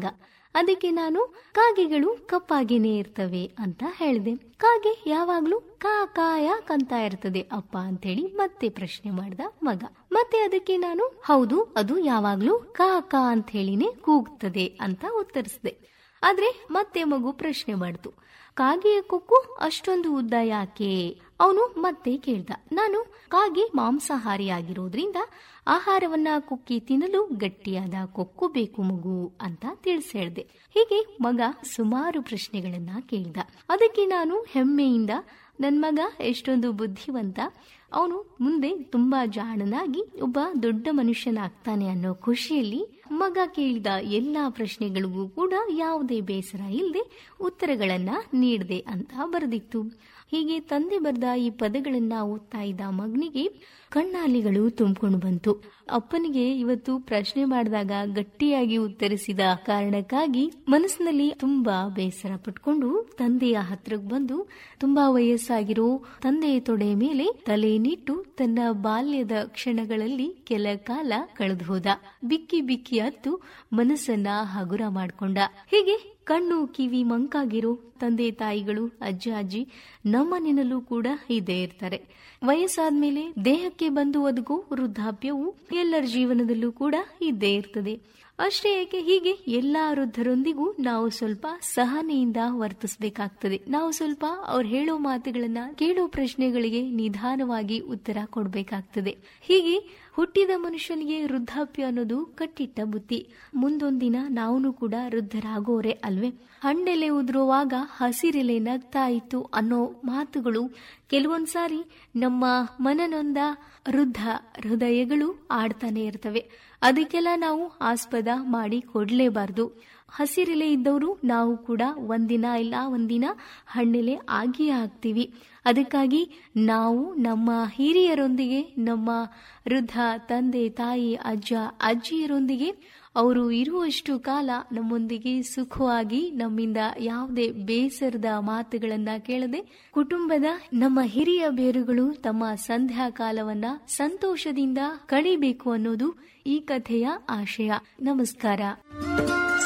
ಮಗ ಅದಕ್ಕೆ ನಾನು ಕಾಗೆಗಳು ಕಪ್ಪಾಗಿನೇ ಇರ್ತವೆ ಅಂತ ಹೇಳಿದೆ ಕಾಗೆ ಯಾವಾಗ್ಲೂ ಕಾ ಕಾ ಯಾಕಂತ ಇರ್ತದೆ ಅಪ್ಪ ಅಂತೇಳಿ ಮತ್ತೆ ಪ್ರಶ್ನೆ ಮಾಡ್ದ ಮಗ ಮತ್ತೆ ಅದಕ್ಕೆ ನಾನು ಹೌದು ಅದು ಯಾವಾಗ್ಲೂ ಕಾ ಕಾ ಅಂತ ಹೇಳಿನೇ ಕೂಗ್ತದೆ ಅಂತ ಉತ್ತರಿಸಿದೆ ಆದ್ರೆ ಮತ್ತೆ ಮಗು ಪ್ರಶ್ನೆ ಮಾಡ್ತು ಕಾಗೆಯ ಕೊಕ್ಕು ಅಷ್ಟೊಂದು ಉದ್ದ ಯಾಕೆ ಅವನು ಮತ್ತೆ ಕೇಳ್ದ ನಾನು ಕಾಗೆ ಮಾಂಸಾಹಾರಿ ಆಗಿರೋದ್ರಿಂದ ಆಹಾರವನ್ನ ಕುಕ್ಕಿ ತಿನ್ನಲು ಗಟ್ಟಿಯಾದ ಕೊಕ್ಕು ಬೇಕು ಮಗು ಅಂತ ತಿಳಿಸಿ ಹೇಳ್ದೆ ಹೀಗೆ ಮಗ ಸುಮಾರು ಪ್ರಶ್ನೆಗಳನ್ನ ಕೇಳ್ದ ಅದಕ್ಕೆ ನಾನು ಹೆಮ್ಮೆಯಿಂದ ನನ್ ಮಗ ಎಷ್ಟೊಂದು ಬುದ್ಧಿವಂತ ಅವನು ಮುಂದೆ ತುಂಬಾ ಜಾಣನಾಗಿ ಒಬ್ಬ ದೊಡ್ಡ ಮನುಷ್ಯನಾಗ್ತಾನೆ ಅನ್ನೋ ಖುಷಿಯಲ್ಲಿ ಮಗ ಕೇಳಿದ ಎಲ್ಲಾ ಪ್ರಶ್ನೆಗಳಿಗೂ ಕೂಡ ಯಾವುದೇ ಬೇಸರ ಇಲ್ಲದೆ ಉತ್ತರಗಳನ್ನ ನೀಡದೆ ಅಂತ ಬರೆದಿತ್ತು ಹೀಗೆ ತಂದೆ ಬರೆದ ಈ ಪದಗಳನ್ನ ಓದ್ತಾ ಇದ್ದ ಮಗನಿಗೆ ಕಣ್ಣಾಲಿಗಳು ತುಂಬಿಕೊಂಡು ಬಂತು ಅಪ್ಪನಿಗೆ ಇವತ್ತು ಪ್ರಶ್ನೆ ಮಾಡಿದಾಗ ಗಟ್ಟಿಯಾಗಿ ಉತ್ತರಿಸಿದ ಕಾರಣಕ್ಕಾಗಿ ಮನಸ್ಸಿನಲ್ಲಿ ತುಂಬಾ ಬೇಸರ ಪಟ್ಕೊಂಡು ತಂದೆಯ ಹತ್ರಕ್ಕೆ ಬಂದು ತುಂಬಾ ವಯಸ್ಸಾಗಿರೋ ತಂದೆಯ ತೊಡೆ ಮೇಲೆ ತಲೆ ನಿಟ್ಟು ತನ್ನ ಬಾಲ್ಯದ ಕ್ಷಣಗಳಲ್ಲಿ ಕೆಲ ಕಾಲ ಕಳೆದು ಹೋದ ಬಿಕ್ಕಿ ಬಿಕ್ಕಿ ಹತ್ತು ಮನಸ್ಸನ್ನ ಹಗುರ ಮಾಡ್ಕೊಂಡ ಹೀಗೆ ಕಣ್ಣು ಕಿವಿ ಮಂಕಾಗಿರೋ ತಂದೆ ತಾಯಿಗಳು ಅಜ್ಜ ಅಜ್ಜಿ ನಮ್ಮನೆಯಲ್ಲೂ ಕೂಡ ಇದ್ದೇ ಇರ್ತಾರೆ ವಯಸ್ಸಾದ್ಮೇಲೆ ದೇಹಕ್ಕೆ ಬಂದು ಒದಗೋ ವೃದ್ಧಾಪ್ಯವು ಎಲ್ಲರ ಜೀವನದಲ್ಲೂ ಕೂಡ ಇದ್ದೇ ಇರ್ತದೆ ಅಷ್ಟೇ ಏಕೆ ಹೀಗೆ ಎಲ್ಲಾ ವೃದ್ಧರೊಂದಿಗೂ ನಾವು ಸ್ವಲ್ಪ ಸಹನೆಯಿಂದ ವರ್ತಿಸಬೇಕಾಗ್ತದೆ ನಾವು ಸ್ವಲ್ಪ ಅವ್ರು ಹೇಳೋ ಮಾತುಗಳನ್ನ ಕೇಳೋ ಪ್ರಶ್ನೆಗಳಿಗೆ ನಿಧಾನವಾಗಿ ಉತ್ತರ ಕೊಡಬೇಕಾಗ್ತದೆ ಹೀಗೆ ಹುಟ್ಟಿದ ಮನುಷ್ಯನಿಗೆ ವೃದ್ಧಾಪ್ಯ ಅನ್ನೋದು ಕಟ್ಟಿಟ್ಟ ಬುತ್ತಿ ಮುಂದೊಂದಿನ ನಾವು ಕೂಡ ವೃದ್ಧರಾಗೋರೆ ಅಲ್ವೇ ಹಣ್ಣೆಲೆ ಉದುರುವಾಗ ಹಸಿರೆಲೆ ನಗ್ತಾ ಇತ್ತು ಅನ್ನೋ ಮಾತುಗಳು ಕೆಲವೊಂದ್ಸಾರಿ ನಮ್ಮ ಮನನೊಂದ ವೃದ್ಧ ಹೃದಯಗಳು ಆಡ್ತಾನೆ ಇರ್ತವೆ ಅದಕ್ಕೆಲ್ಲ ನಾವು ಆಸ್ಪದ ಮಾಡಿ ಕೊಡ್ಲೇಬಾರ್ದು ಹಸಿರೆಲೆ ಇದ್ದವರು ನಾವು ಕೂಡ ಒಂದಿನ ಇಲ್ಲ ಒಂದಿನ ಹಣ್ಣೆಲೆ ಆಗಿಯೇ ಆಗ್ತೀವಿ ಅದಕ್ಕಾಗಿ ನಾವು ನಮ್ಮ ಹಿರಿಯರೊಂದಿಗೆ ನಮ್ಮ ವೃದ್ಧ ತಂದೆ ತಾಯಿ ಅಜ್ಜ ಅಜ್ಜಿಯರೊಂದಿಗೆ ಅವರು ಇರುವಷ್ಟು ಕಾಲ ನಮ್ಮೊಂದಿಗೆ ಸುಖವಾಗಿ ನಮ್ಮಿಂದ ಯಾವುದೇ ಬೇಸರದ ಮಾತುಗಳನ್ನ ಕೇಳದೆ ಕುಟುಂಬದ ನಮ್ಮ ಹಿರಿಯ ಬೇರುಗಳು ತಮ್ಮ ಸಂಧ್ಯಾ ಕಾಲವನ್ನ ಸಂತೋಷದಿಂದ ಕಳಿಬೇಕು ಅನ್ನೋದು ಈ ಕಥೆಯ ಆಶಯ ನಮಸ್ಕಾರ